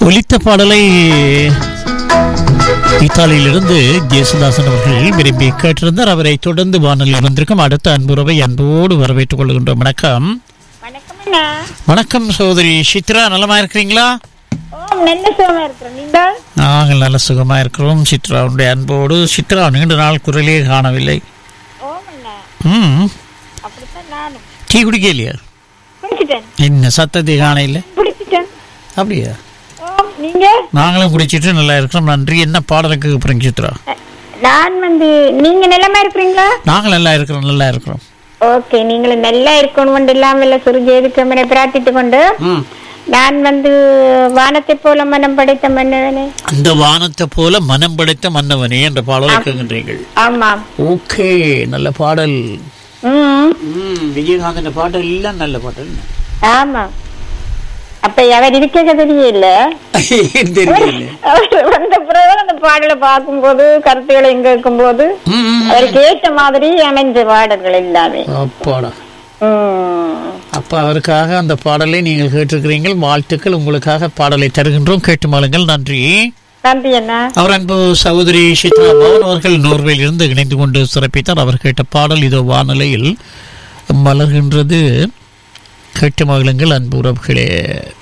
ஒலித்த பாடலை இத்தாலியிலிருந்து ஜேசுதாசன் அவர்கள் விரும்பி கேட்டிருந்தார் அவரை தொடர்ந்து வானொலியில் வந்திருக்கும் அடுத்த அன்புறவை அன்போடு வரவேற்றுக் கொள்கின்றோம் வணக்கம் வணக்கம் அண்ணா வணக்கம் சகோதரி சித்ரா நலமா இருக்கிறீங்களா ஓ நல்ல சுகமா இருக்கிறோம் நீங்கள் நாங்கள் நல்ல சுகமா இருக்கிறோம் சித்ராவுடைய அன்போடு சித்ரா நீண்ட நாள் குரலே காணவில்லை ஓ அண்ணா ம் அப்படித்தான் நானும் டீ குடிக்கலையா குடிச்சிட்டேன் என்ன சத்தத்தை காண இல்லை குடிச்சிட்டேன் அப்படியா ஓ நீங்க நாங்களும் குடிச்சிட்டு நல்லா இருக்கிறோம் நன்றி என்ன பாடலுக்கு அப்புறம் சித்ரா அ, நான் வந்து நீங்க நிலமா இருக்கிறீங்களா நாங்கள் நல்லா இருக்கிறோம் நல்லா இருக்கிறோம் ஓகே நீங்களும் நல்லா இருக்கணும் இல்லாமல் சுருஜி எதுக்கமனை பிரார்த்தித்து கொண்டு ம் நான் வந்து வானத்தை போல மனம் படைத்த மன்னவனே அந்த வானத்தை போல மனம் படைத்த மன்னவனே என்ற பாடலை கேட்கின்றீர்கள் ஆமாம் ஓகே நல்ல பாடல் ம் ம் விஜயகாந்தன் பாடல் எல்லாம் நல்ல பாடல் ஆமாம் அப்ப அவர் இருக்க தெரியல தெரியல அவர் வந்த பிறகு அந்த பாடலை பார்க்கும்போது கருத்துக்களை கேட்கும்போது ம், ம். அவருக்கு ஏற்ற மாதிரி அமைஞ்ச பாடல்கள் எல்லாமே அப்பாடா உம். அப்ப அவருக்காக அந்த பாடலை நீங்கள் கேட்டிருக்கிறீர்கள் வாழ்த்துக்கள் உங்களுக்காக பாடலை தருகின்றோம் கேட்டு மாளுங்கள் நன்றி நன்றி அண்ணா அவர் அன்பு சகோதரி சித்ரா பவன் அவர்கள் நோர்வேயில் இருந்து இணைந்து கொண்டு சிறப்பித்தார் அவர் கேட்ட பாடல் இதோ வானிலையில் மலர்கின்றது கேட்டு மகிழுங்கள் அன்பு உறவுகளே